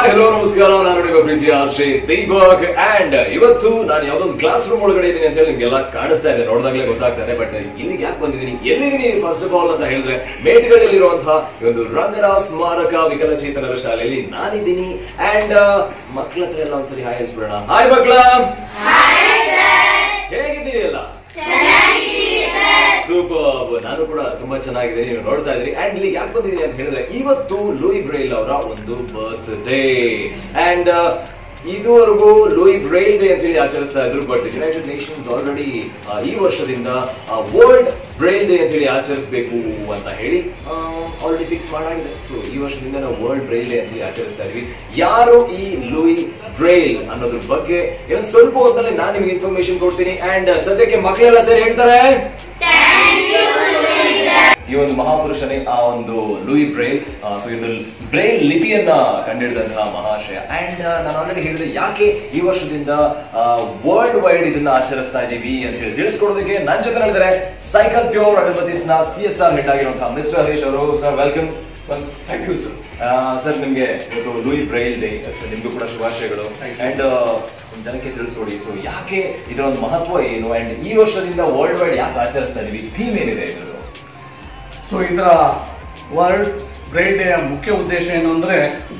Hello ನಮಸ್ಕಾರ ನಾನು ನಿಮ್ಮ ಪ್ರೀತಿಯ ಆರ್ಷೆ ದೀಪಕ್ ಅಂಡ್ ಇವತ್ತು ನಾನು ಯಾವ್ದೊಂದು ಕ್ಲಾಸ್ ರೂಮ್ ಒಳಗಡೆ ಇದ್ದೀನಿ ಅಂತ ಹೇಳಿ ನಿಮ್ಗೆಲ್ಲ ಕಾಣಿಸ್ತಾ ಇದೆ ನೋಡಿದಾಗಲೇ ಗೊತ್ತಾಗ್ತಾ ಇದೆ ಬಟ್ ಇಲ್ಲಿಗೆ ಯಾಕೆ ಬಂದಿದ್ದೀನಿ ಎಲ್ಲಿದ್ದೀನಿ ಫಸ್ಟ್ ಆಫ್ ಆಲ್ ಅಂತ ಹೇಳಿದ್ರೆ ಮೇಟ್ಗಳಲ್ಲಿರುವಂತಹ ಈ ಒಂದು ರಂಗರಾವ್ ಸ್ಮಾರಕ ವಿಕಲಚೇತನರ ಶಾಲೆಯಲ್ಲಿ ನಾನಿದ್ದೀನಿ ಅಂಡ್ ಮಕ್ಕಳ ಹತ್ರ ಎಲ್ಲ ಒಂದ್ಸರಿ ಹಾಯ್ ಅನ್ಸ್ಬಿಡೋಣ ಹಾಯ್ ಮಕ್ಕಳ ಹೇಗಿದ್ದೀರಿ ಎಲ್ಲ ಸೂಪರ್ ನಾನು ಕೂಡ ತುಂಬಾ ಚೆನ್ನಾಗಿದೆ ನೀವು ನೋಡ್ತಾ ಇದ್ರಿ ಅಂಡ್ ಇಲ್ಲಿ ಯಾಕೆ ಬಂದಿದ್ದೀನಿ ಅಂತ ಹೇಳಿದ್ರೆ ಇವತ್ತು ಲೂಯಿ ಬ್ರೈಲ್ ಅವರ ಒಂದು ಬರ್ತ್ ಡೇ ಅಂಡ್ ಇದುವರೆಗೂ ಲೂಯಿ ಬ್ರೈಲ್ ಡೇ ಅಂತ ಹೇಳಿ ಆಚರಿಸ್ತಾ ಇದ್ರು ಬಟ್ ಯುನೈಟೆಡ್ ನೇಷನ್ಸ್ ಆಲ್ರೆಡಿ ಈ ವರ್ಷದಿಂದ ವರ್ಲ್ಡ್ ಬ್ರೈಲ್ ಡೇ ಅಂತ ಹೇಳಿ ಆಚರಿಸಬೇಕು ಅಂತ ಹೇಳಿ ಆಲ್ರೆಡಿ ಫಿಕ್ಸ್ ಮಾಡಾಗಿದೆ ಸೊ ಈ ವರ್ಷದಿಂದ ನಾವು ವರ್ಲ್ಡ್ ಬ್ರೈಲ್ ಡೇ ಅಂತ ಹೇಳಿ ಆಚರಿಸ್ತಾ ಇದೀವಿ ಯಾರು ಈ ಲೂಯಿ ಬ್ರೈಲ್ ಅನ್ನೋದ್ರ ಬಗ್ಗೆ ಇನ್ನೊಂದು ಸ್ವಲ್ಪ ಹೊತ್ತಲ್ಲಿ ನಾನು ನಿಮ್ಗೆ ಇನ್ಫಾರ್ಮೇಶನ್ ಕೊಡ್ತೀನಿ ಅಂಡ್ ಸದ್ಯಕ್ಕೆ ಮಕ್ಕಳೆಲ್ಲ ಸರಿ ಹೇಳ್ತಾರೆ ಈ ಒಂದು ಮಹಾಪುರುಷನೇ ಆ ಒಂದು ಲೂಯಿ ಬ್ರೈಲ್ ಸೊ ಇದು ಬ್ರೈಲ್ ಲಿಪಿಯನ್ನ ಕಂಡಿಡಿದಂತಹ ಮಹಾಶಯ ಅಂಡ್ ನಾನು ಆಲ್ರೆಡಿ ಹೇಳಿದೆ ಯಾಕೆ ಈ ವರ್ಷದಿಂದ ವರ್ಲ್ಡ್ ವೈಡ್ ಇದನ್ನ ಆಚರಿಸ್ತಾ ಇದ್ದೀವಿ ಅಂತ ಹೇಳಿ ತಿಳಿಸ್ಕೊಡೋದಕ್ಕೆ ನನ್ನ ಜೊತೆ ಹೇಳಿದರೆ ಸೈಕಲ್ ಪ್ಯೂರ್ ಅಗರಬತ್ತೀಸ್ ನ ಸಿ ಎಸ್ ಆರ್ ಹೆಡ್ ಆಗಿರುವಂತಹ ಮಿಸ್ಟರ್ ಹರೀಶ್ ಅವರು sir welcome thank you sir sir ನಿಮ್ಗೆ ಇವತ್ತು ಲೂಯಿ ಬ್ರೈಲ್ ಡೇ ಸರ್ ನಿಮ್ಗೂ ಕೂಡ ಶುಭಾಶಯಗಳು ಅಂಡ್ ಜನಕ್ಕೆ ತಿಳಿಸ್ಕೊಡಿ ಸೊ ಯಾಕೆ ಇದರ ಒಂದು ಮಹತ್ವ ಏನು ಅಂಡ್ ಈ ವರ್ಷದಿಂದ ವರ್ಲ್ಡ್ ವೈಡ್ ಯಾಕೆ ಆಚರಿಸ್ತಾ ಇದೀವಿ ಥೀಮ್ ಏನಿದೆ ಇದ್ರದ್ದು ಸೊ ಇದರ ವರ್ಲ್ಡ್ ಬ್ರೈಲ್ ಡೇಯ ಮುಖ್ಯ ಉದ್ದೇಶ ಏನು ಅಂದ್ರೆ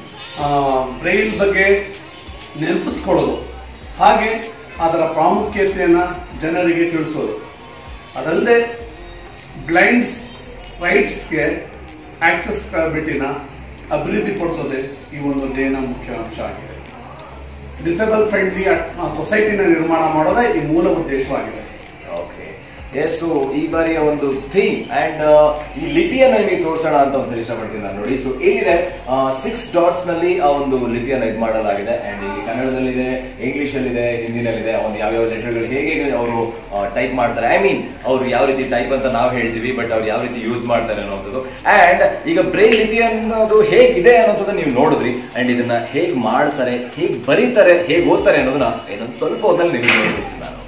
ಬ್ರೈಲ್ ಬಗ್ಗೆ ನೆನಪಿಸ್ಕೊಳ್ಳೋದು ಹಾಗೆ ಅದರ ಪ್ರಾಮುಖ್ಯತೆಯನ್ನ ಜನರಿಗೆ ತಿಳಿಸೋದು ಅದಲ್ಲದೆ ಬ್ಲೈಂಡ್ಸ್ ರೈಟ್ಸ್ಗೆ ಆಕ್ಸೆಸ್ ಬಿಟ್ಟಿನ ಅಭಿವೃದ್ಧಿಪಡಿಸೋದೇ ಈ ಒಂದು ಡೇನ ಮುಖ್ಯ ಅಂಶ ಆಗಿದೆ ಡಿಸೇಬಲ್ ಫ್ರೆಂಡ್ಲಿ ಸೊಸೈಟಿನ ನಿರ್ಮಾಣ ಮಾಡೋದೇ ಈ ಮೂಲ ಉದ್ದೇಶವಾಗಿದೆ ಓಕೆ ಎಸ್ ಸೊ ಈ ಬಾರಿಯ ಒಂದು ಥೀಮ್ ಅಂಡ್ ಈ ಲಿಪಿಯನ್ನ ನಿಮಗೆ ತೋರಿಸೋಣ ಅಂತ ಒಂದ್ಸರಿ ಇಷ್ಟಪಡ್ತೀನಿ ನಾನು ನೋಡಿ ಸೊ ಏನಿದೆ ಸಿಕ್ಸ್ ಡಾಟ್ಸ್ ನಲ್ಲಿ ಆ ಒಂದು ಲಿಪಿಯನ್ನ ಇದು ಮಾಡಲಾಗಿದೆ ಅಂಡ್ ಇಲ್ಲಿ ಕನ್ನಡದಲ್ಲಿದೆ ಇಂಗ್ಲಿಷ್ ಅಲ್ಲಿದೆ ಹಿಂದಿನಲ್ಲಿದೆ ಒಂದು ಯಾವ್ಯಾವ ಲೆಟರ್ಗಳು ಹೇಗೆ ಅವರು ಟೈಪ್ ಮಾಡ್ತಾರೆ ಐ ಮೀನ್ ಅವರು ಯಾವ ರೀತಿ ಟೈಪ್ ಅಂತ ನಾವು ಹೇಳ್ತೀವಿ ಬಟ್ ಅವ್ರು ಯಾವ ರೀತಿ ಯೂಸ್ ಮಾಡ್ತಾರೆ ಅನ್ನೋದು ಅಂಡ್ ಈಗ ಬ್ರೈಲ್ ಲಿಪಿ ಅನ್ನೋದು ಹೇಗಿದೆ ಅನ್ನೋದನ್ನ ನೀವು ನೋಡಿದ್ರಿ ಅಂಡ್ ಇದನ್ನ ಹೇಗ್ ಮಾಡ್ತಾರೆ ಹೇಗ್ ಬರೀತಾರೆ ಹೇಗ್ ಓದ್ತಾರೆ ಅನ್ನೋದನ್ನ ಇನ್ನೊಂದು ಸ್ವಲ್ಪ ಹೊತ್ತಲ್ಲಿ ನಿಮಗೆ ನೋಡಿಸ್ತೀನಿ ನಾನು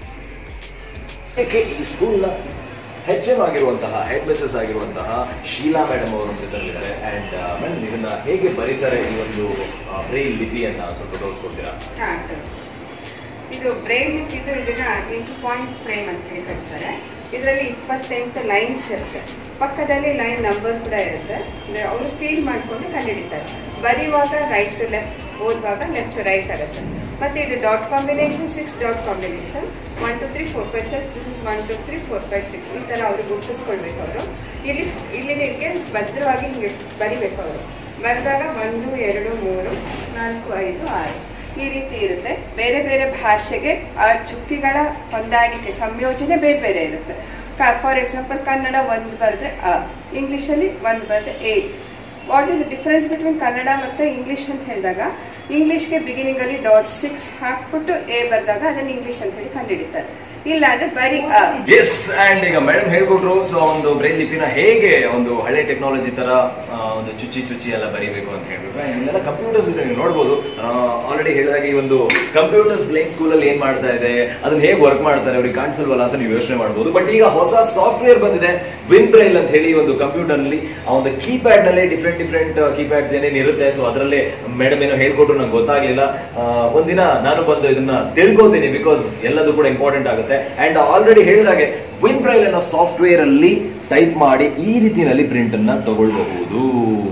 ಯಾಕೆ ಈ ಸ್ಕೂಲ್ನ ಹೆಚ್ ಎಂ ಆಗಿರುವಂತಹ ಹೆಡ್ ಮಿಸಸ್ ಆಗಿರುವಂತಹ ಶೀಲಾ ಮೇಡಮ್ ಅವರು ಇದರಲ್ಲಿದ್ದಾರೆ ಅಂಡ್ ಮೇಡಮ್ ಇದನ್ನ ಹೇಗೆ ಬರೀತಾರೆ ಈ ಒಂದು ಬ್ರೈಲ್ ಲಿಪಿಯನ್ನ ಸ್ವಲ್ಪ ತೋರಿಸ್ಕೊಡ್ತೀರಾ ಹಾ, ಸರಿ. ಇದು ಬ್ರೈಲ್ ಇದು ಇದನ್ನ ಇಂಟು ಪಾಯಿಂಟ್ ಫ್ರೇಮ್ ಅಂತ ಹೇಳಿ ಕಟ್ತಾರೆ ಇದರಲ್ಲಿ ಇಪ್ಪತ್ತೆಂಟು ಲೈನ್ಸ್ ಇರುತ್ತೆ ಪಕ್ಕದಲ್ಲಿ ಲೈನ್ ನಂಬರ್ ಕೂಡ ಇರುತ್ತೆ ಅಂದ್ರೆ ಅವರು ಫೀಲ್ ಮಾಡ್ಕೊಂಡು ಕಂಡುಹಿಡಿತಾರೆ ಬರೆಯುವಾಗ ರೈಟ್ ಟು ಲೆಫ್ಟ್ ಓದುವಾಗ ಲೆಫ್ಟ್ ಟು ರೈಟ್ ಆಗುತ್ತೆ ಮತ್ತೆ ಇದು dot combination six dot combination one two three four five six this is one two three four five six ಈ ಥರ ಅವರು ಗುರುತಿಸ್ಕೊಳ್ಬೇಕು ಅವರು ಇಲ್ಲಿ ಇಲ್ಲಿ ನಿಮಗೆ ಭದ್ರವಾಗಿ ಹಿಂಗೆ ಬರಿಬೇಕು ಅವರು ಬರೆದಾಗ ಒಂದು ಎರಡು ಮೂರು ನಾಲ್ಕು ಐದು ಆರು ಈ ರೀತಿ ಇರುತ್ತೆ ಬೇರೆ ಬೇರೆ ಭಾಷೆಗೆ ಆ ಚುಕ್ಕಿಗಳ ಹೊಂದಾಣಿಕೆ ಸಂಯೋಜನೆ ಬೇರೆ ಬೇರೆ ಇರುತ್ತೆ ಫಾರ್ ಎಕ್ಸಾಂಪಲ್ ಕನ್ನಡ ಒಂದು ಬರೆದ್ರೆ ಅ ಇಂಗ್ಲೀಷಲ್ಲಿ ಒಂದು ಬರೆದ್ರೆ A what is difference between Kannada ಮತ್ತು ಇಂಗ್ಲೀಷ್ ಅಂತ ಹೇಳಿದಾಗ ಇಂಗ್ಲೀಷ್ಗೆ ಬಿಗಿನಿಂಗಲ್ಲಿ ಡಾಟ್ ಸಿಕ್ಸ್ ಹಾಕ್ಬಿಟ್ಟು ಎ ಬರೆದಾಗ ಅದನ್ನು ಇಂಗ್ಲೀಷ್ ಅಂತ ಹೇಳಿ ಕಂಡುಹಿಡಿತಾರೆ ಇಲ್ಲ ಅಂದ್ರೆ ಬರೀ ಅ ಎಸ್ ಅಂಡ್ ಈಗ ಮೇಡಮ್ ಹೇಳ್ಕೊಟ್ರು ಸೊ ಒಂದು ಬ್ರೈಲ್ ಲಿಪಿನ ಹೇಗೆ ಒಂದು ಹಳೆ ಟೆಕ್ನಾಲಜಿ ತರ ಆ, ಒಂದು ಚುಚ್ಚಿ ಚುಚ್ಚಿ ಎಲ್ಲ ಬರೀಬೇಕು ಅಂತ ಹೇಳ್ಬಿಟ್ಟು And ಇಲ್ಲೆಲ್ಲ ಕಂಪ್ಯೂಟರ್ಸ್ ಇದೆ ನೀವು ನೋಡ್ಬೋದು ಆಲ್ರೆಡಿ ಹೇಳಿದಾಗ ಈ ಒಂದು ಕಂಪ್ಯೂಟರ್ಸ್ ಬ್ಲೈಂಡ್ ಸ್ಕೂಲ್ ಅಲ್ಲಿ ಏನ್ ಮಾಡ್ತಾ ಇದೆ ಅದನ್ನ ಹೇಗೆ ವರ್ಕ್ ಮಾಡ್ತಾರೆ ಅವ್ರಿಗೆ ಕಾಣಿಸಲ್ವಲ್ಲ ಅಂತ ನೀವು ಯೋಚನೆ ಮಾಡ್ಬೋದು ಬಟ್ ಈಗ ಹೊಸ ಸಾಫ್ಟ್ವೇರ್ ಬಂದಿದೆ ವಿನ್ ಬ್ರೈಲ್ ಅಂತ ಹೇಳಿ ಒಂದು ಕಂಪ್ಯೂಟರ್ ನಲ್ಲಿ ಆ ಒಂದು ಕೀಪ್ಯಾಡ್ ನಲ್ಲಿ ಡಿಫ್ರೆಂಟ್ ಡಿಫ್ರೆಂಟ್ ಕೀಪ್ಯಾಡ್ಸ್ ಏನೇನು ಇರುತ್ತೆ ಸೊ ಅದರಲ್ಲೇ ಮೇಡಮ್ ಏನೋ ಹೇಳ್ಕೊಟ್ರು ನಂಗೆ ಗೊತ್ತಾಗ್ಲಿಲ್ಲ ಆ, ಒಂದಿನ ನಾನು ಬಂದು ಇದನ್ನ ತಿಳ್ಕೊತೀನಿ ಬಿಕಾಸ್ ಎಲ್ಲದೂ ಕೂಡ ಇಂಪಾರ್ಟೆಂಟ್ ಆಗುತ್ತೆ ಅಂಡ್ ಆಲ್ರೆಡಿ ಹೇಳಿದಾಗೆ ವಿನ್ ಬ್ರೈಲ್ ಅನ್ನೋ ಸಾಫ್ಟ್ವೇರ್ ಅಲ್ಲಿ ಟೈಪ್ ಮಾಡಿ ಈ ರೀತಿಯಲ್ಲಿ ಪ್ರಿಂಟ್ ಅನ್ನ ತಗೊಳ್ಬಹುದು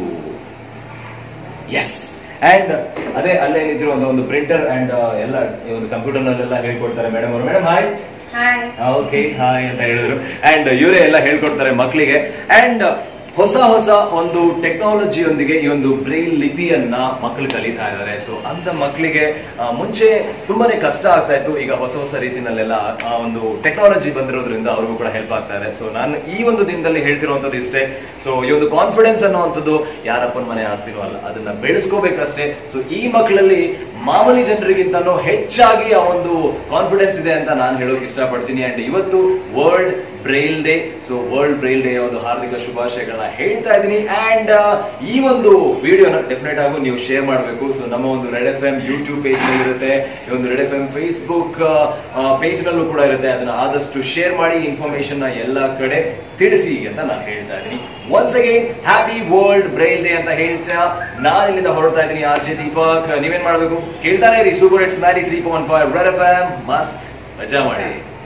ಎಸ್ ಅಂಡ್ ಅದೇ ಅಲ್ಲೇ ನಿಂತಿರೋ ಒಂದು ಒಂದು ಪ್ರಿಂಟರ್ ಅಂಡ್ ಎಲ್ಲ ಈ ಒಂದು ಕಂಪ್ಯೂಟರ್ ನಲ್ಲೆಲ್ಲ ಹೇಳ್ಕೊಡ್ತಾರೆ ಮೇಡಮ್ ಅವರು madam hi hi okay hi ಅಂತ ಹೇಳಿದ್ರು ಅಂಡ್ ಇವರೇ ಎಲ್ಲ ಹೇಳ್ಕೊಡ್ತಾರೆ ಮಕ್ಕಳಿಗೆ ಅಂಡ್ ಹೊಸ ಹೊಸ ಒಂದು ಟೆಕ್ನಾಲಜಿಯೊಂದಿಗೆ ಈ ಒಂದು ಬ್ರೈಲ್ ಲಿಪಿಯನ್ನ ಮಕ್ಕಳು ಕಲಿತಾ ಇದ್ದಾರೆ ಸೊ ಅಂತ ಮಕ್ಕಳಿಗೆ ಆ, ಮುಂಚೆ ತುಂಬಾನೇ ಕಷ್ಟ ಆಗ್ತಾ ಇತ್ತು ಈಗ ಹೊಸ ಹೊಸ ರೀತಿನಲ್ಲೆಲ್ಲ ಆ ಒಂದು ಟೆಕ್ನಾಲಜಿ ಬಂದಿರೋದ್ರಿಂದ ಅವ್ರಿಗೂ ಕೂಡ ಹೆಲ್ಪ್ ಆಗ್ತಾ ಇದೆ ಸೊ ನಾನು ಈ ಒಂದು ದಿನದಲ್ಲಿ ಹೇಳ್ತಿರುವಂತದ್ದು ಇಷ್ಟೇ ಸೊ ಈ ಒಂದು ಕಾನ್ಫಿಡೆನ್ಸ್ ಅನ್ನುವಂಥದ್ದು ಯಾರಪ್ಪನ ಮನೆ ಆಸ್ತಿನೂ ಅಲ್ಲ ಅದನ್ನ ಬೆಳೆಸ್ಕೋಬೇಕಷ್ಟೇ ಸೊ ಈ ಮಕ್ಕಳಲ್ಲಿ ಮಾಮೂಲಿ ಜನರಿಗಿಂತನೂ ಹೆಚ್ಚಾಗಿ ಆ ಒಂದು ಕಾನ್ಫಿಡೆನ್ಸ್ ಇದೆ ಅಂತ ನಾನು ಹೇಳೋಕೆ ಇಷ್ಟಪಡ್ತೀನಿ ಅಂಡ್ ಇವತ್ತು World Braille Day so World Braille Day ಒಂದು ಹಾರ್ದಿಕ ಶುಭಾಶಯಗಳನ್ನ ಹೇಳ್ತಾ ಇದ್ದೀನಿ ಅಂಡ್ ಈ ಒಂದು ವಿಡಿಯೋನ ಡೆಫಿನೆಟ್ ಆಗಿ ನೀವು ಶೇರ್ ಮಾಡಬೇಕು ಸೊ ನಮ್ಮ ಒಂದು Red F M YouTube page ನಲ್ಲಿ ಇರುತ್ತೆ ಈ ಒಂದು Red F M Facebook page ನಲ್ಲೂ ಕೂಡ ಇರುತ್ತೆ ಅದನ್ನ ಆದಷ್ಟು ಶೇರ್ ಮಾಡಿ ಇನ್ಫಾರ್ಮೇಶನ್ ನ ಎಲ್ಲ ಕಡೆ ತಿಳಿಸಿ ಅಂತ ನಾನು ಹೇಳ್ತಾ ಇದ್ದೀನಿ once again happy World Braille day ಅಂತ ಹೇಳ್ತಾ ನಾನು ಇಲ್ಲಿಂದ ಹೊರಡ್ತಾ ಇದ್ದೀನಿ ಆರ್ ಜೆ ದೀಪಕ್ ನೀವೇನ್ ಮಾಡ್ಬೇಕು ಕೇಳ್ತಾನೆ ಇರಿ super hits ninety three point five Red F M ಮಸ್ತ್ ಮಜಾ ಮಾಡಿ